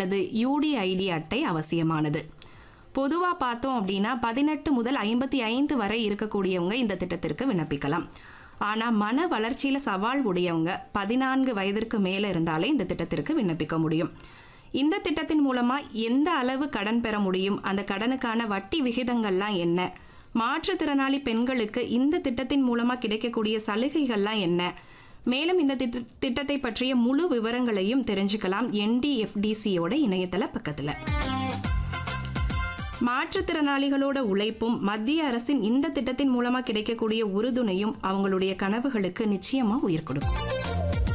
அல்லது யூடிஐடி அட்டை அவசியமானது பொதுவாக பார்த்தோம் அப்படின்னா பதினெட்டு முதல் ஐம்பத்தி ஐந்து வரை இருக்கக்கூடியவங்க இந்த திட்டத்திற்கு விண்ணப்பிக்கலாம் ஆனால் மன வளர்ச்சியில் சவால் உடையவங்க பதினான்கு வயதிற்கு மேலே இருந்தாலே இந்த திட்டத்திற்கு விண்ணப்பிக்க முடியும் இந்த திட்டத்தின் மூலமாக எந்த அளவு கடன் பெற முடியும் அந்த கடனுக்கான வட்டி விகிதங்கள்லாம் என்ன மாற்றுத்திறனாளி பெண்களுக்கு இந்த திட்டத்தின் மூலமாக கிடைக்கக்கூடிய சலுகைகள்லாம் என்ன மேலும் இந்த திட்ட- திட்டத்தை பற்றிய முழு விவரங்களையும் தெரிஞ்சுக்கலாம் என்டிஎஃப்டிசியோட இணையதள பக்கத்தில் மாற்றுத்திறனாளிகளோட உழைப்பும் மத்திய அரசின் இந்த திட்டத்தின் மூலமா கிடைக்கக்கூடிய உறுதுணையும் அவங்களுடைய கனவுகளுக்கு நிச்சயமா உயிர் கொடுக்கும்